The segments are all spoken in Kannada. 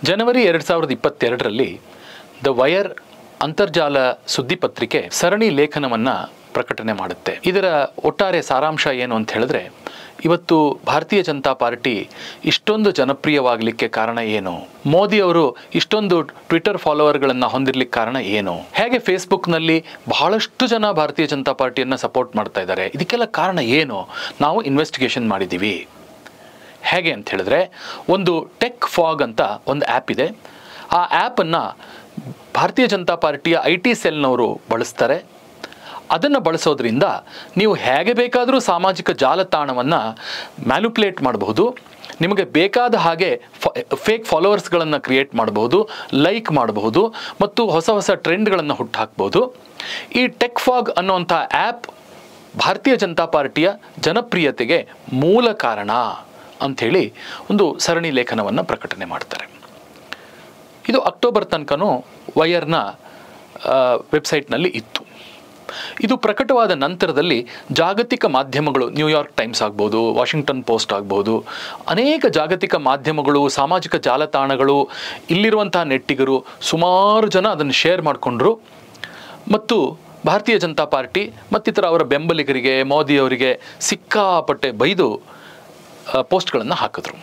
ಜನವರಿ ಎರಡು ಸಾವಿರದ ಇಪ್ಪತ್ತೆರಡರಲ್ಲಿ ದ ವಯರ್ ಅಂತರ್ಜಾಲ ಸುದ್ದಿ ಪತ್ರಿಕೆ ಸರಣಿ ಲೇಖನವನ್ನು ಪ್ರಕಟಣೆ ಮಾಡುತ್ತೆ ಇದರ ಒಟ್ಟಾರೆ ಸಾರಾಂಶ ಏನು ಅಂತ ಹೇಳಿದ್ರೆ ಇವತ್ತು ಭಾರತೀಯ ಜನತಾ ಪಾರ್ಟಿ ಇಷ್ಟೊಂದು ಜನಪ್ರಿಯವಾಗಲಿಕ್ಕೆ ಕಾರಣ ಏನು ಮೋದಿ ಅವರು ಇಷ್ಟೊಂದು ಟ್ವಿಟರ್ ಫಾಲೋವರ್ಗಳನ್ನು ಹೊಂದಿರ್ಲಿಕ್ಕೆ ಕಾರಣ ಏನು ಹೇಗೆ ಫೇಸ್ಬುಕ್ನಲ್ಲಿ ಬಹಳಷ್ಟು ಜನ ಭಾರತೀಯ ಜನತಾ ಪಾರ್ಟಿಯನ್ನು ಸಪೋರ್ಟ್ ಮಾಡ್ತಾ ಇದ್ದಾರೆ ಇದಕ್ಕೆಲ್ಲ ಕಾರಣ ಏನು ನಾವು ಇನ್ವೆಸ್ಟಿಗೇಷನ್ ಮಾಡಿದ್ದೀವಿ ಹೇಗೆ ಅಂತ ಹೇಳಿದ್ರೆ ಒಂದು ಟೆಕ್ ಫಾಗ್ ಅಂತ ಒಂದು ಆ್ಯಪ್ ಇದೆ ಆ ಆ್ಯಪನ್ನು ಭಾರತೀಯ ಜನತಾ ಪಾರ್ಟಿಯ ಐ ಟಿ ಸೆಲ್ನವರು ಬಳಸ್ತಾರೆ ಅದನ್ನು ಬಳಸೋದ್ರಿಂದ ನೀವು ಹೇಗೆ ಬೇಕಾದರೂ ಸಾಮಾಜಿಕ ಜಾಲತಾಣವನ್ನು ಮ್ಯಾನುಪ್ಯುಲೇಟ್ ಮಾಡಬಹುದು ನಿಮಗೆ ಬೇಕಾದ ಹಾಗೆ ಫೇಕ್ ಫಾಲೋವರ್ಸ್ಗಳನ್ನು ಕ್ರಿಯೇಟ್ ಮಾಡಬಹುದು ಲೈಕ್ ಮಾಡಬಹುದು ಮತ್ತು ಹೊಸ ಹೊಸ ಟ್ರೆಂಡ್ಗಳನ್ನು ಹುಟ್ಟುಹಾಕ್ಬೋದು ಈ ಟೆಕ್ ಫಾಗ್ ಅನ್ನುವಂಥ ಆ್ಯಪ್ ಭಾರತೀಯ ಜನತಾ ಪಾರ್ಟಿಯ ಜನಪ್ರಿಯತೆಗೆ ಮೂಲ ಕಾರಣ ಅಂಥೇಳಿ ಒಂದು ಸರಣಿ ಲೇಖನವನ್ನು ಪ್ರಕಟಣೆ ಮಾಡ್ತಾರೆ ಇದು ಅಕ್ಟೋಬರ್ ತನಕನೂ ವಯರ್ನ ವೆಬ್ಸೈಟ್ನಲ್ಲಿ ಇತ್ತು ಇದು ಪ್ರಕಟವಾದ ನಂತರದಲ್ಲಿ ಜಾಗತಿಕ ಮಾಧ್ಯಮಗಳು ನ್ಯೂಯಾರ್ಕ್ ಟೈಮ್ಸ್ ಆಗ್ಬೋದು ವಾಷಿಂಗ್ಟನ್ ಪೋಸ್ಟ್ ಆಗ್ಬೋದು ಅನೇಕ ಜಾಗತಿಕ ಮಾಧ್ಯಮಗಳು ಸಾಮಾಜಿಕ ಜಾಲತಾಣಗಳು ಇಲ್ಲಿರುವಂತಹ ನೆಟ್ಟಿಗರು ಸುಮಾರು ಜನ ಅದನ್ನು ಶೇರ್ ಮಾಡಿಕೊಂಡ್ರು ಮತ್ತು ಭಾರತೀಯ ಜನತಾ ಪಾರ್ಟಿ ಮತ್ತಿತರ ಅವರ ಬೆಂಬಲಿಗರಿಗೆ ಮೋದಿಯವರಿಗೆ ಸಿಕ್ಕಾಪಟ್ಟೆ ಬೈದು ಪೋಸ್ಟ್ಗಳನ್ನು ಹಾಕಿದ್ರು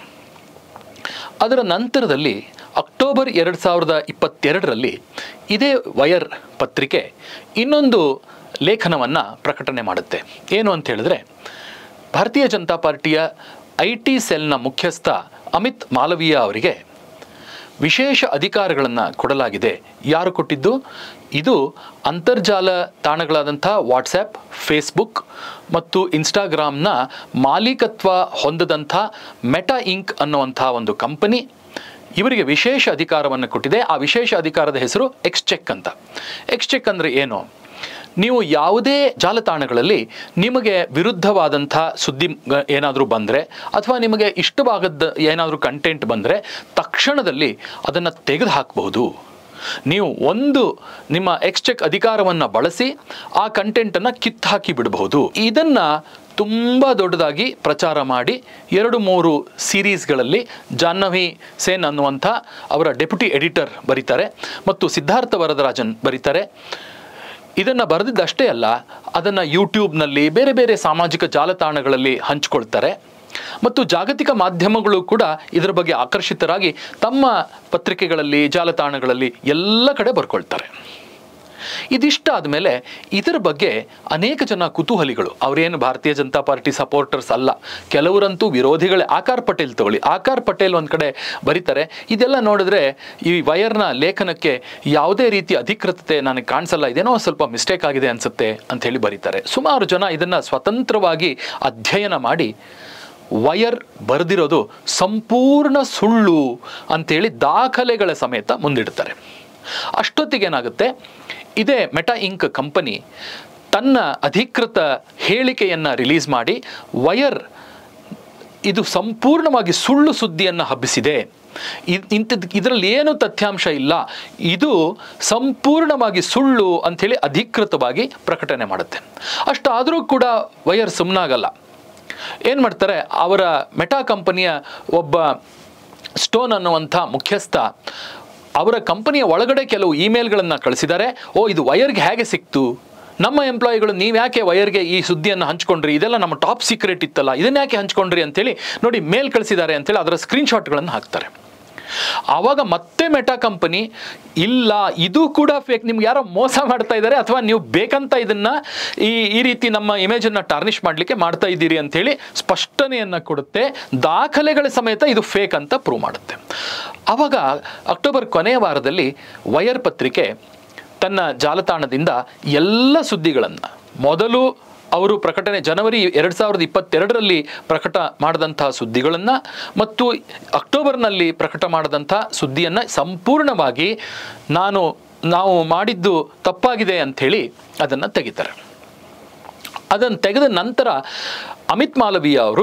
ಅದರ ನಂತರದಲ್ಲಿ ಅಕ್ಟೋಬರ್ ಎರಡು ಸಾವಿರದ ಇಪ್ಪತ್ತೆರಡರಲ್ಲಿ ಇದೇ ವಯರ್ ಪತ್ರಿಕೆ ಇನ್ನೊಂದು ಲೇಖನವನ್ನು ಪ್ರಕಟಣೆ ಮಾಡುತ್ತೆ ಏನು ಅಂತ ಹೇಳಿದ್ರೆ ಭಾರತೀಯ ಜನತಾ ಪಾರ್ಟಿಯ ಐ ಟಿ ಸೆಲ್ನ ಮುಖ್ಯಸ್ಥ ಅಮಿತ್ ಮಾಲವೀಯ ಅವರಿಗೆ ವಿಶೇಷ ಅಧಿಕಾರಗಳನ್ನು ಕೊಡಲಾಗಿದೆ ಯಾರು ಕೊಟ್ಟಿದ್ದು ಇದು ಅಂತರ್ಜಾಲ ತಾಣಗಳಾದಂಥ ವಾಟ್ಸ್ಯಾಪ್ ಫೇಸ್ಬುಕ್ ಮತ್ತು ಇನ್ಸ್ಟಾಗ್ರಾಮ್ನ ಮಾಲೀಕತ್ವ ಹೊಂದದಂಥ ಮೆಟಾ ಇಂಕ್ ಅನ್ನುವಂಥ ಒಂದು ಕಂಪನಿ ಇವರಿಗೆ ವಿಶೇಷ ಅಧಿಕಾರವನ್ನು ಕೊಟ್ಟಿದೆ ಆ ವಿಶೇಷ ಅಧಿಕಾರದ ಹೆಸರು ಎಕ್ಸ್ಚೆಕ್ ಅಂತ ಎಕ್ಸ್ಚೆಕ್ ಅಂದರೆ ಏನು ನೀವು ಯಾವುದೇ ಜಾಲತಾಣಗಳಲ್ಲಿ ನಿಮಗೆ ವಿರುದ್ಧವಾದಂಥ ಸುದ್ದಿ ಏನಾದರೂ ಬಂದರೆ ಅಥವಾ ನಿಮಗೆ ಇಷ್ಟವಾಗದ ಏನಾದರೂ ಕಂಟೆಂಟ್ ಬಂದರೆ ತಕ್ಷಣದಲ್ಲಿ ಅದನ್ನು ತೆಗೆದು ಹಾಕಬಹುದು ನೀವು ಒಂದು ನಿಮ್ಮ ಎಕ್ಸ್ಚೆಕ್ ಅಧಿಕಾರವನ್ನು ಬಳಸಿ ಆ ಕಂಟೆಂಟನ್ನು ಕಿತ್ತು ಹಾಕಿ ಬಿಡಬಹುದು ಇದನ್ನು ತುಂಬ ದೊಡ್ಡದಾಗಿ ಪ್ರಚಾರ ಮಾಡಿ ಎರಡು ಮೂರು ಸೀರೀಸ್ಗಳಲ್ಲಿ ಜಾಹ್ನವಿ ಸೇನ್ ಅನ್ನುವಂಥ ಅವರ ಡೆಪ್ಯೂಟಿ ಎಡಿಟರ್ ಬರೀತಾರೆ ಮತ್ತು ಸಿದ್ಧಾರ್ಥ ವರದರಾಜನ್ ಬರೀತಾರೆ ಇದನ್ನು ಬರೆದಿದ್ದಷ್ಟೇ ಅಲ್ಲ ಅದನ್ನು ಯೂಟ್ಯೂಬ್ನಲ್ಲಿ ಬೇರೆ ಬೇರೆ ಸಾಮಾಜಿಕ ಜಾಲತಾಣಗಳಲ್ಲಿ ಹಂಚಿಕೊಳ್ತಾರೆ ಮತ್ತು ಜಾಗತಿಕ ಮಾಧ್ಯಮಗಳು ಕೂಡ ಇದರ ಬಗ್ಗೆ ಆಕರ್ಷಿತರಾಗಿ ತಮ್ಮ ಪತ್ರಿಕೆಗಳಲ್ಲಿ ಜಾಲತಾಣಗಳಲ್ಲಿ ಎಲ್ಲ ಕಡೆ ಬರ್ಕೊಳ್ತಾರೆ ಇದಿಷ್ಟಾದ ಮೇಲೆ ಇದರ ಬಗ್ಗೆ ಅನೇಕ ಜನ ಕುತೂಹಲಿಗಳು ಅವರೇನು ಭಾರತೀಯ ಜನತಾ ಪಾರ್ಟಿ ಸಪೋರ್ಟರ್ಸ್ ಅಲ್ಲ ಕೆಲವರಂತೂ ವಿರೋಧಿಗಳೇ ಆಕಾರ್ ಪಟೇಲ್ ತಗೊಳ್ಳಿ ಆಕಾರ್ ಪಟೇಲ್ ಒಂದು ಕಡೆ ಬರೀತಾರೆ ಇದೆಲ್ಲ ನೋಡಿದ್ರೆ ಈ ವಯರ್ನ ಲೇಖನಕ್ಕೆ ಯಾವುದೇ ರೀತಿ ಅಧಿಕೃತತೆ ನನಗೆ ಕಾಣಿಸಲ್ಲ ಇದೇನೋ ಸ್ವಲ್ಪ ಮಿಸ್ಟೇಕ್ ಆಗಿದೆ ಅನಿಸುತ್ತೆ ಅಂತ ಹೇಳಿ ಬರೀತಾರೆ ಸುಮಾರು ಜನ ಇದನ್ನು ಸ್ವತಂತ್ರವಾಗಿ ಅಧ್ಯಯನ ಮಾಡಿ ವಯರ್ ಬರೆದಿರೋದು ಸಂಪೂರ್ಣ ಸುಳ್ಳು ಅಂತೇಳಿ ದಾಖಲೆಗಳ ಸಮೇತ ಮುಂದಿಡ್ತಾರೆ ಅಷ್ಟೊತ್ತಿಗೆ ಏನಾಗುತ್ತೆ ಇದೇ ಮೆಟಾ ಇಂಕ್ ಕಂಪನಿ ತನ್ನ ಅಧಿಕೃತ ಹೇಳಿಕೆಯನ್ನು ರಿಲೀಸ್ ಮಾಡಿ ವಯರ್ ಇದು ಸಂಪೂರ್ಣವಾಗಿ ಸುಳ್ಳು ಸುದ್ದಿಯನ್ನು ಹಬ್ಬಿಸಿದೆ ಇಂಥದ್ದು ಇದರಲ್ಲಿ ಏನು ತಥ್ಯಾಂಶ ಇಲ್ಲ ಇದು ಸಂಪೂರ್ಣವಾಗಿ ಸುಳ್ಳು ಅಂಥೇಳಿ ಅಧಿಕೃತವಾಗಿ ಪ್ರಕಟಣೆ ಮಾಡುತ್ತೆ ಅಷ್ಟಾದರೂ ಕೂಡ ವಯರ್ ಸುಮ್ಮನಾಗಲ್ಲ ಏನು ಮಾಡ್ತಾರೆ ಅವರ ಮೆಟಾ ಕಂಪನಿಯ ಒಬ್ಬ ಸ್ಟೋನ್ ಅನ್ನುವಂಥ ಮುಖ್ಯಸ್ಥ ಅವರ ಕಂಪನಿಯ ಒಳಗಡೆ ಕೆಲವು ಇಮೇಲ್ಗಳನ್ನು ಕಳಿಸಿದ್ದಾರೆ ಓ ಇದು ವಯರ್ಗೆ ಹೇಗೆ ಸಿಕ್ತು ನಮ್ಮ ಎಂಪ್ಲಾಯಿಗಳು ನೀವು ಯಾಕೆ ವಯರ್ಗೆ ಈ ಸುದ್ದಿಯನ್ನು ಹಂಚ್ಕೊಂಡ್ರಿ ಇದೆಲ್ಲ ನಮ್ಮ ಟಾಪ್ ಸೀಕ್ರೆಟ್ ಇತ್ತಲ್ಲ ಇದನ್ನ ಯಾಕೆ ಹಂಚ್ಕೊಂಡ್ರಿ ಅಂತೇಳಿ ನೋಡಿ ಮೇಲ್ ಕಳಿಸಿದ್ದಾರೆ ಅಂತೇಳಿ ಅದರ ಸ್ಕ್ರೀನ್ಶಾಟ್ಗಳನ್ನು ಹಾಕ್ತಾರೆ ಆವಾಗ ಮತ್ತೆ ಮೆಟಾ ಕಂಪನಿ ಇಲ್ಲ ಇದು ಕೂಡ ಫೇಕ್ ನಿಮ್ಗೆ ಯಾರೋ ಮೋಸ ಮಾಡ್ತಾ ಇದ್ದಾರೆ ಅಥವಾ ನೀವು ಬೇಕಂತ ಇದನ್ನ ಈ ಈ ರೀತಿ ನಮ್ಮ ಇಮೇಜನ್ನು ಟಾರ್ನಿಷ್ ಮಾಡಲಿಕ್ಕೆ ಮಾಡ್ತಾ ಇದ್ದೀರಿ ಅಂತೇಳಿ ಸ್ಪಷ್ಟನೆಯನ್ನು ಕೊಡುತ್ತೆ ದಾಖಲೆಗಳ ಸಮೇತ ಇದು ಫೇಕ್ ಅಂತ ಪ್ರೂವ್ ಮಾಡುತ್ತೆ ಆವಾಗ ಅಕ್ಟೋಬರ್ ಕೊನೆಯ ವಾರದಲ್ಲಿ ವಯರ್ ಪತ್ರಿಕೆ ತನ್ನ ಜಾಲತಾಣದಿಂದ ಎಲ್ಲ ಸುದ್ದಿಗಳನ್ನು ಮೊದಲು ಅವರು ಪ್ರಕಟಣೆ ಜನವರಿ ಎರಡು ಸಾವಿರದ ಇಪ್ಪತ್ತೆರಡರಲ್ಲಿ ಪ್ರಕಟ ಮಾಡಿದಂಥ ಸುದ್ದಿಗಳನ್ನು ಮತ್ತು ಅಕ್ಟೋಬರ್ನಲ್ಲಿ ಪ್ರಕಟ ಮಾಡಿದಂಥ ಸುದ್ದಿಯನ್ನು ಸಂಪೂರ್ಣವಾಗಿ ನಾನು ನಾವು ಮಾಡಿದ್ದು ತಪ್ಪಾಗಿದೆ ಅಂಥೇಳಿ ಅದನ್ನು ತೆಗಿತಾರೆ ಅದನ್ನು ತೆಗೆದ ನಂತರ ಅಮಿತ್ ಮಾಲವೀಯ ಅವರು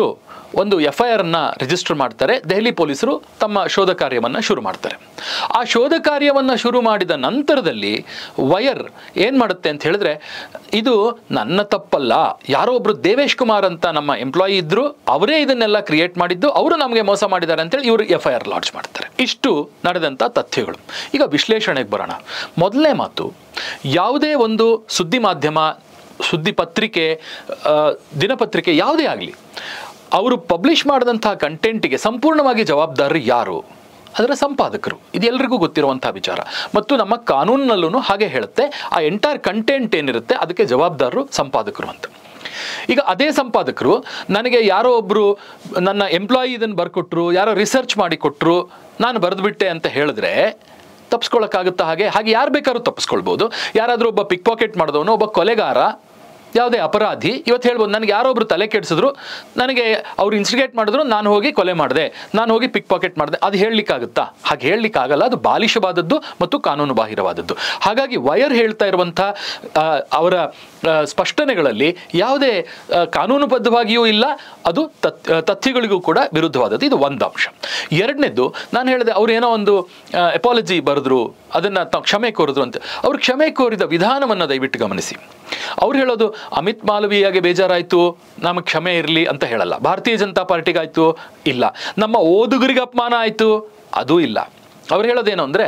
ಒಂದು ಎಫ್ ಐ ಆರನ್ನು ರಿಜಿಸ್ಟರ್ ಮಾಡ್ತಾರೆ ದೆಹಲಿ ಪೊಲೀಸರು ತಮ್ಮ ಶೋಧ ಕಾರ್ಯವನ್ನು ಶುರು ಮಾಡ್ತಾರೆ ಆ ಶೋಧ ಕಾರ್ಯವನ್ನು ಶುರು ಮಾಡಿದ ನಂತರದಲ್ಲಿ ವಯರ್ ಏನು ಮಾಡುತ್ತೆ ಅಂತ ಹೇಳಿದ್ರೆ ಇದು ನನ್ನ ತಪ್ಪಲ್ಲ ಯಾರೋ ಒಬ್ರು ದೇವೇಶ್ ಕುಮಾರ್ ಅಂತ ನಮ್ಮ ಎಂಪ್ಲಾಯಿ ಇದ್ರು ಅವರೇ ಇದನ್ನೆಲ್ಲ ಕ್ರಿಯೇಟ್ ಮಾಡಿದ್ದು ಅವರು ನಮಗೆ ಮೋಸ ಮಾಡಿದ್ದಾರೆ ಅಂತೇಳಿ ಇವರು ಎಫ್ ಐ ಆರ್ ಲಾಂಚ್ ಮಾಡ್ತಾರೆ ಇಷ್ಟು ನಡೆದಂಥ ತಥ್ಯಗಳು ಈಗ ವಿಶ್ಲೇಷಣೆಗೆ ಬರೋಣ ಮೊದಲನೇ ಮಾತು ಯಾವುದೇ ಒಂದು ಸುದ್ದಿ ಮಾಧ್ಯಮ ಸುದ್ದಿ ಪತ್ರಿಕೆ ಆ, ದಿನಪತ್ರಿಕೆ ಯಾವುದೇ ಆಗಲಿ ಅವರು ಪಬ್ಲಿಷ್ ಮಾಡಿದಂತಹ ಕಂಟೆಂಟಿಗೆ ಸಂಪೂರ್ಣವಾಗಿ ಜವಾಬ್ದಾರಿ ಯಾರು ಅದರ ಸಂಪಾದಕರು ಇದು ಎಲ್ರಿಗೂ ಗೊತ್ತಿರುವಂಥ ವಿಚಾರ ಮತ್ತು ನಮ್ಮ ಕಾನೂನಿನಲ್ಲೂ ಹಾಗೆ ಹೇಳುತ್ತೆ ಆ ಎಂಟೈರ್ ಕಂಟೆಂಟ್ ಏನಿರುತ್ತೆ ಅದಕ್ಕೆ ಜವಾಬ್ದಾರರು ಸಂಪಾದಕರು ಅಂತ ಈಗ ಅದೇ ಸಂಪಾದಕರು ನನಗೆ ಯಾರೋ ಒಬ್ಬರು ನನ್ನ ಎಂಪ್ಲಾಯಿ ಇದನ್ನು ಬರ್ಕೊಟ್ರು ಯಾರೋ ರಿಸರ್ಚ್ ಮಾಡಿ ಕೊಟ್ಟರು ನಾನು ಬರೆದುಬಿಟ್ಟೆ ಅಂತ ಹೇಳಿದ್ರೆ ತಪ್ಪಿಸ್ಕೊಳಕ್ಕಾಗುತ್ತಾ ಹಾಗೆ ಹಾಗೆ ಯಾರು ಬೇಕಾದ್ರೂ ತಪ್ಪಿಸ್ಕೊಳ್ಬೋದು ಯಾರಾದರೂ ಒಬ್ಬ ಪಿಕ್ ಪಾಕೆಟ್ ಮಾಡಿದವನು ಒಬ್ಬ ಕೊಲೆಗಾರ ಯಾವುದೇ ಅಪರಾಧಿ ಇವತ್ತು ಹೇಳ್ಬೋದು ನನಗೆ ಯಾರೋ ಒಬ್ರು ತಲೆ ಕೆಡಿಸಿದ್ರು ನನಗೆ ಅವ್ರು ಇನ್ಸ್ಟಿಗೇಟ್ ಮಾಡಿದ್ರು ನಾನು ಹೋಗಿ ಕೊಲೆ ಮಾಡಿದೆ ನಾನು ಹೋಗಿ ಪಿಕ್ ಪಾಕೆಟ್ ಮಾಡಿದೆ ಅದು ಹೇಳಲಿಕ್ಕಾಗುತ್ತಾ ಹಾಗೆ ಹೇಳಲಿಕ್ಕಾಗಲ್ಲ ಅದು ಬಾಲಿಶವಾದದ್ದು ಮತ್ತು ಕಾನೂನು ಬಾಹಿರವಾದದ್ದು ಹಾಗಾಗಿ ವಯರ್ ಹೇಳ್ತಾ ಇರುವಂಥ ಆ, ಅವರ ಆ, ಸ್ಪಷ್ಟನೆಗಳಲ್ಲಿ ಯಾವುದೇ ಆ, ಕಾನೂನುಬದ್ಧವಾಗಿಯೂ ಇಲ್ಲ ಅದು ತತ್ ಆ, ತಥ್ಯಗಳಿಗೂ ಕೂಡ ವಿರುದ್ಧವಾದದ್ದು ಇದು ಒಂದು ಅಂಶ ಎರಡನೇದು ನಾನು ಹೇಳಿದೆ ಅವ್ರು ಏನೋ ಒಂದು ಎಪಾಲಜಿ ಬರೆದ್ರು ಅದನ್ನು ತಾವು ಕ್ಷಮೆ ಕೋರಿದ್ರು ಅಂತ ಅವ್ರು ಕ್ಷಮೆ ಕೋರಿದ ವಿಧಾನವನ್ನು ದಯವಿಟ್ಟು ಗಮನಿಸಿ ಅವ್ರು ಹೇಳೋದು ಅಮಿತ್ ಮಾಲವೀಯಗೆ ಬೇಜಾರಾಯಿತು ನಮಗೆ ಕ್ಷಮೆ ಇರಲಿ ಅಂತ ಹೇಳಲ್ಲ ಭಾರತೀಯ ಜನತಾ ಪಾರ್ಟಿಗಾಯ್ತು ಇಲ್ಲ ನಮ್ಮ ಓದುಗರಿಗೆ ಅಪಮಾನ ಆಯಿತು ಅದೂ ಇಲ್ಲ ಅವ್ರು ಹೇಳೋದೇನು ಅಂದರೆ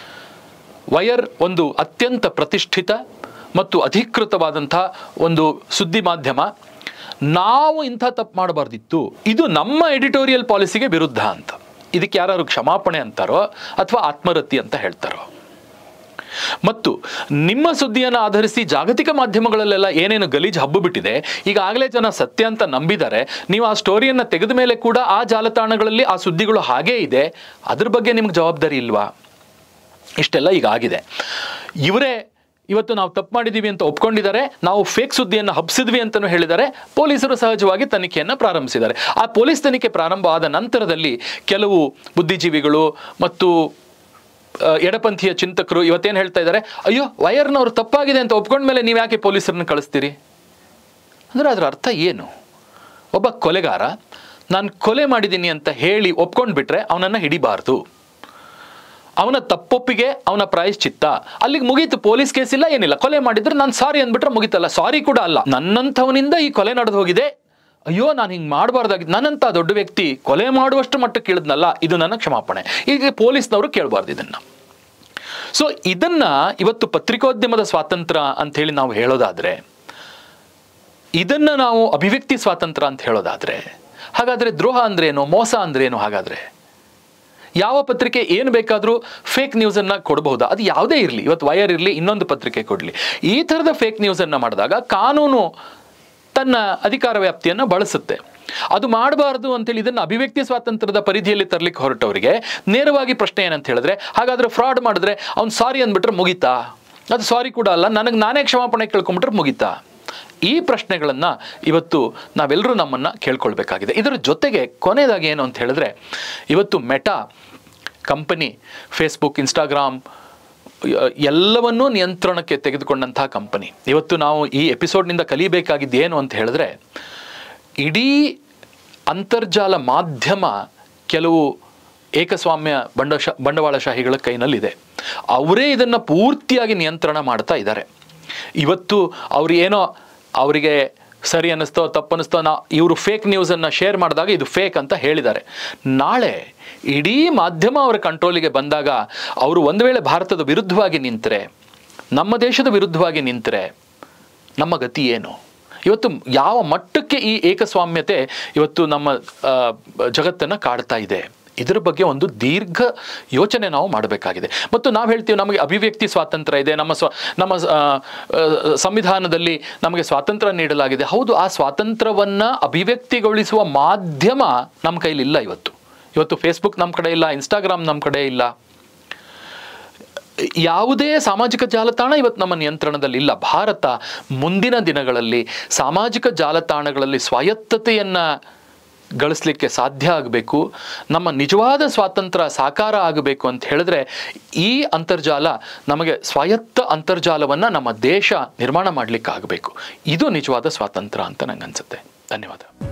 ವಯರ್ ಒಂದು ಅತ್ಯಂತ ಪ್ರತಿಷ್ಠಿತ ಮತ್ತು ಅಧಿಕೃತವಾದಂಥ ಒಂದು ಸುದ್ದಿ ಮಾಧ್ಯಮ ನಾವು ಇಂಥ ತಪ್ಪು ಮಾಡಬಾರ್ದಿತ್ತು ಇದು ನಮ್ಮ ಎಡಿಟೋರಿಯಲ್ ಪಾಲಿಸಿಗೆ ವಿರುದ್ಧ ಅಂತ ಇದಕ್ಕೆ ಯಾರು ಕ್ಷಮಾಪಣೆ ಅಂತಾರೋ ಅಥವಾ ಆತ್ಮರತಿ ಅಂತ ಹೇಳ್ತಾರೋ ಮತ್ತು ನಿಮ್ಮ ಸುದ್ದಿಯನ್ನು ಆಧರಿಸಿ ಜಾಗತಿಕ ಮಾಧ್ಯಮಗಳಲ್ಲೆಲ್ಲ ಏನೇನು ಗಲೀಜು ಹಬ್ಬು ಬಿಟ್ಟಿದೆ ಈಗಾಗಲೇ ಜನ ಸತ್ಯ ಅಂತ ನಂಬಿದ್ದಾರೆ ನೀವು ಆ ಸ್ಟೋರಿಯನ್ನು ತೆಗೆದ ಮೇಲೆ ಕೂಡ ಆ ಜಾಲತಾಣಗಳಲ್ಲಿ ಆ ಸುದ್ದಿಗಳು ಹಾಗೇ ಇದೆ ಅದ್ರ ಬಗ್ಗೆ ನಿಮ್ಗೆ ಜವಾಬ್ದಾರಿ ಇಲ್ವಾ ಇಷ್ಟೆಲ್ಲ ಈಗ ಆಗಿದೆ ಇವರೇ ಇವತ್ತು ನಾವು ತಪ್ಪು ಮಾಡಿದ್ದೀವಿ ಅಂತ ಒಪ್ಕೊಂಡಿದ್ದಾರೆ ನಾವು ಫೇಕ್ ಸುದ್ದಿಯನ್ನು ಹಬ್ಸಿದ್ವಿ ಅಂತಲೂ ಹೇಳಿದ್ದಾರೆ ಪೊಲೀಸರು ಸಹಜವಾಗಿ ತನಿಖೆಯನ್ನು ಪ್ರಾರಂಭಿಸಿದ್ದಾರೆ ಆ ಪೊಲೀಸ್ ತನಿಖೆ ಪ್ರಾರಂಭ ಆದ ನಂತರದಲ್ಲಿ ಕೆಲವು ಬುದ್ಧಿಜೀವಿಗಳು ಮತ್ತು ಆ, ಎಡಪಂಥೀಯ ಚಿಂತಕರು ಇವತ್ತೇನು ಹೇಳ್ತಾ ಇದ್ದಾರೆ ಅಯ್ಯೋ ವಯರ್ನವರು ತಪ್ಪಾಗಿದೆ ಅಂತ ಒಪ್ಕೊಂಡ ಮೇಲೆ ನೀವು ಯಾಕೆ ಪೊಲೀಸರನ್ನ ಕಳಿಸ್ತೀರಿ ಅಂದರೆ ಅದರ ಅರ್ಥ ಏನು ಒಬ್ಬ ಕೊಲೆಗಾರ ನಾನು ಕೊಲೆ ಮಾಡಿದ್ದೀನಿ ಅಂತ ಹೇಳಿ ಒಪ್ಕೊಂಡು ಬಿಟ್ರೆ ಅವನನ್ನು ಹಿಡಿಬಾರ್ದು ಅವನ ತಪ್ಪೊಪ್ಪಿಗೆ ಅವನ ಪ್ರಾಯಶ್ಚಿತ್ತ ಅಲ್ಲಿಗೆ ಮುಗೀತು ಪೊಲೀಸ್ ಕೇಸ್ ಇಲ್ಲ ಏನಿಲ್ಲ ಕೊಲೆ ಮಾಡಿದ್ರೆ ನಾನು ಸಾರಿ ಅಂದ್ಬಿಟ್ರೆ ಮುಗೀತಲ್ಲ ಸಾರಿ ಕೂಡ ಅಲ್ಲ ನನ್ನಂಥವನಿಂದ ಈ ಕೊಲೆ ನಡೆದು ಹೋಗಿದೆ ಅಯ್ಯೋ ನಾನು ಹಿಂಗೆ ಮಾಡಬಾರ್ದಾಗಿದ್ದು ನನ್ನಂಥ ದೊಡ್ಡ ವ್ಯಕ್ತಿ ಕೊಲೆ ಮಾಡುವಷ್ಟು ಮಟ್ಟಕ್ಕೆ ಇಳಿದ್ನಲ್ಲ ಇದು ನನ್ನ ಕ್ಷಮಾಪಣೆ ಈಗ ಪೊಲೀಸ್ನವರು ಕೇಳಬಾರ್ದು ಇದನ್ನ ಸೊ ಇದನ್ನ ಇವತ್ತು ಪತ್ರಿಕೋದ್ಯಮದ ಸ್ವಾತಂತ್ರ್ಯ ಅಂತ ಹೇಳಿ ನಾವು ಹೇಳೋದಾದ್ರೆ ಇದನ್ನ ನಾವು ಅಭಿವ್ಯಕ್ತಿ ಸ್ವಾತಂತ್ರ್ಯ ಅಂತ ಹೇಳೋದಾದ್ರೆ ಹಾಗಾದ್ರೆ ದ್ರೋಹ ಅಂದ್ರೇನು ಮೋಸ ಅಂದ್ರೇನು ಹಾಗಾದ್ರೆ ಯಾವ ಪತ್ರಿಕೆ ಏನು ಬೇಕಾದರೂ ಫೇಕ್ ನ್ಯೂಸನ್ನು ಕೊಡಬಹುದಾ ಅದು ಯಾವುದೇ ಇರಲಿ ಇವತ್ತು ವಯರ್ ಇರಲಿ ಇನ್ನೊಂದು ಪತ್ರಿಕೆ ಕೊಡಲಿ ಈ ಥರದ ಫೇಕ್ ನ್ಯೂಸನ್ನು ಮಾಡಿದಾಗ ಕಾನೂನು ತನ್ನ ಅಧಿಕಾರ ವ್ಯಾಪ್ತಿಯನ್ನು ಬಳಸುತ್ತೆ ಅದು ಮಾಡಬಾರ್ದು ಅಂತೇಳಿ ಇದನ್ನು ಅಭಿವ್ಯಕ್ತಿ ಸ್ವಾತಂತ್ರ್ಯದ ಪರಿಧಿಯಲ್ಲಿ ತರಲಿಕ್ಕೆ ಹೊರಟವರಿಗೆ ನೇರವಾಗಿ ಪ್ರಶ್ನೆ ಏನಂತ ಹೇಳಿದ್ರೆ ಹಾಗಾದ್ರೆ ಫ್ರಾಡ್ ಮಾಡಿದ್ರೆ ಅವ್ನು ಸಾರಿ ಅಂದ್ಬಿಟ್ರೆ ಮುಗೀತಾ ಅದು ಸಾರಿ ಕೂಡ ಅಲ್ಲ ನನಗೆ ನಾನೇ ಕ್ಷಮಾಪಣೆ ಕೇಳ್ಕೊಂಬಿಟ್ರೆ ಮುಗೀತಾ ಈ ಪ್ರಶ್ನೆಗಳನ್ನು ಇವತ್ತು ನಾವೆಲ್ಲರೂ ನಮ್ಮನ್ನು ಕೇಳ್ಕೊಳ್ಬೇಕಾಗಿದೆ ಇದರ ಜೊತೆಗೆ ಕೊನೆಯದಾಗಿ ಏನು ಅಂತ ಹೇಳಿದ್ರೆ ಇವತ್ತು ಮೆಟಾ ಕಂಪನಿ ಫೇಸ್ಬುಕ್ ಇನ್ಸ್ಟಾಗ್ರಾಮ್ ಯ- ಎಲ್ಲವನ್ನೂ ನಿಯಂತ್ರಣಕ್ಕೆ ತೆಗೆದುಕೊಂಡಂತಹ ಕಂಪನಿ ಇವತ್ತು ನಾವು ಈ ಎಪಿಸೋಡ್ನಿಂದ ಕಲಿಬೇಕಾಗಿದ್ದು ಏನು ಅಂತ ಹೇಳಿದ್ರೆ ಇಡೀ ಅಂತರ್ಜಾಲ ಮಾಧ್ಯಮ ಕೆಲವು ಏಕಸ್ವಾಮ್ಯ ಬಂಡಶ ಬಂಡವಾಳಶಾಹಿಗಳ ಕೈನಲ್ಲಿದೆ ಅವರೇ ಇದನ್ನು ಪೂರ್ತಿಯಾಗಿ ನಿಯಂತ್ರಣ ಮಾಡ್ತಾ ಇದ್ದಾರೆ ಇವತ್ತು ಅವ್ರು ಏನೋ ಅವರಿಗೆ ಸರಿ ಅನ್ನಿಸ್ತೋ ತಪ್ಪು ಅನ್ನಿಸ್ತೋ ನಾ ಇವರು ಫೇಕ್ ನ್ಯೂಸನ್ನು ಶೇರ್ ಮಾಡಿದಾಗ ಇದು ಫೇಕ್ ಅಂತ ಹೇಳಿದ್ದಾರೆ ನಾಳೆ ಇಡೀ ಮಾಧ್ಯಮ ಅವರ ಕಂಟ್ರೋಲಿಗೆ ಬಂದಾಗ ಅವರು ಒಂದು ವೇಳೆ ಭಾರತದ ವಿರುದ್ಧವಾಗಿ ನಿಂತರೆ ನಮ್ಮ ದೇಶದ ವಿರುದ್ಧವಾಗಿ ನಿಂತರೆ ನಮ್ಮ ಗತಿ ಏನು ಇವತ್ತು ಯಾವ ಮಟ್ಟಕ್ಕೆ ಈ ಏಕಸ್ವಾಮ್ಯತೆ ಇವತ್ತು ನಮ್ಮ ಆ, ಜಗತ್ತನ್ನು ಕಾಡ್ತಾ ಇದೆ ಇದರ ಬಗ್ಗೆ ಒಂದು ದೀರ್ಘ ಯೋಚನೆ ನಾವು ಮಾಡಬೇಕಾಗಿದೆ ಮತ್ತು ನಾವು ಹೇಳ್ತೀವಿ ನಮಗೆ ಅಭಿವ್ಯಕ್ತಿ ಸ್ವಾತಂತ್ರ್ಯ ಇದೆ ನಮ್ಮ ಸ್ವ ನಮ್ಮ ಆ, ಆ, ಸಂವಿಧಾನದಲ್ಲಿ ನಮಗೆ ಸ್ವಾತಂತ್ರ್ಯ ನೀಡಲಾಗಿದೆ ಹೌದು ಆ ಸ್ವಾತಂತ್ರ್ಯವನ್ನು ಅಭಿವ್ಯಕ್ತಿಗೊಳಿಸುವ ಮಾಧ್ಯಮ ನಮ್ಮ ಕೈಲಿ ಇಲ್ಲ ಇವತ್ತು ಇವತ್ತು ಫೇಸ್ಬುಕ್ ನಮ್ಮ ಕಡೆ ಇಲ್ಲ ಇನ್ಸ್ಟಾಗ್ರಾಮ್ ನಮ್ಮ ಕಡೆ ಇಲ್ಲ ಯಾವುದೇ ಸಾಮಾಜಿಕ ಜಾಲತಾಣ ಇವತ್ತು ನಮ್ಮ ನಿಯಂತ್ರಣದಲ್ಲಿ ಇಲ್ಲ ಭಾರತ ಮುಂದಿನ ದಿನಗಳಲ್ಲಿ ಸಾಮಾಜಿಕ ಜಾಲತಾಣಗಳಲ್ಲಿ ಸ್ವಾಯತ್ತತೆಯನ್ನು ಗಳಿಸ್ಲಿಕ್ಕೆ ಸಾಧ್ಯ ಆಗಬೇಕು ನಮ್ಮ ನಿಜವಾದ ಸ್ವಾತಂತ್ರ್ಯ ಸಾಕಾರ ಆಗಬೇಕು ಅಂತ ಹೇಳಿದ್ರೆ ಈ ಅಂತರ್ಜಾಲ ನಮಗೆ ಸ್ವಾಯತ್ತ ಅಂತರ್ಜಾಲವನ್ನು ನಮ್ಮ ದೇಶ ನಿರ್ಮಾಣ ಮಾಡಲಿಕ್ಕೆ ಆಗಬೇಕು ಇದು ನಿಜವಾದ ಸ್ವಾತಂತ್ರ್ಯ ಅಂತ ನಂಗೆ ಅನ್ಸುತ್ತೆ ಧನ್ಯವಾದ